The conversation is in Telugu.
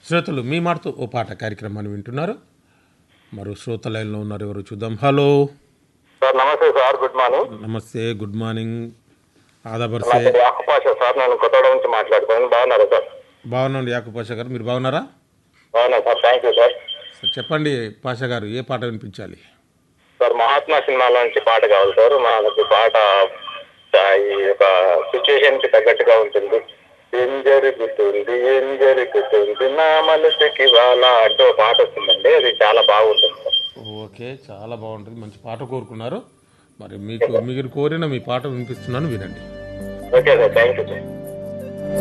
శ్రోతలు మీ మాటతో ఓ పాట కార్యక్రమాన్ని వింటున్నారు మరో శ్రోత లైన్లో ఉన్నారు ఎవరు చూద్దాం హలో సార్ నమస్తే సార్ గుడ్ మార్నింగ్ నమస్తే గుడ్ మార్నింగ్ నా ఆదాబర్సే పేరు యాకపాష సార్ నేను కొత్తగూడెం నుంచి మాట్లాడుతున్నాను బాగున్నారా సార్ బాగున్నాండి యాకు పాషా గారు మీరు బాగున్నారా బాగున్నా sir thank you sir sir చెప్పండి పాషా గారు ఏ పాట వినిపించాలి సార్ మహాత్మా సినిమాలో నుంచి పాట కావాలి సార్ మనకు పాట ఆ, ఈ యొక్క సిచ్యుయేషన్ కి తగ్గట్టుగా ఉంటుంది ఏం జరుగుతుంది ఏం జరుగుతుంది నా మనసుకి వాళ్ళ అంటూ ఒక పాట వస్తుందండి అది చాలా బాగుంటుంది సార్ ఓకే చాలా బాగుంటుంది మంచి పాట కోరుకున్నారు మరి మీకు మీరు కోరిన మీ పాట వినిపిస్తున్నాను వినండి okay sir thank you sir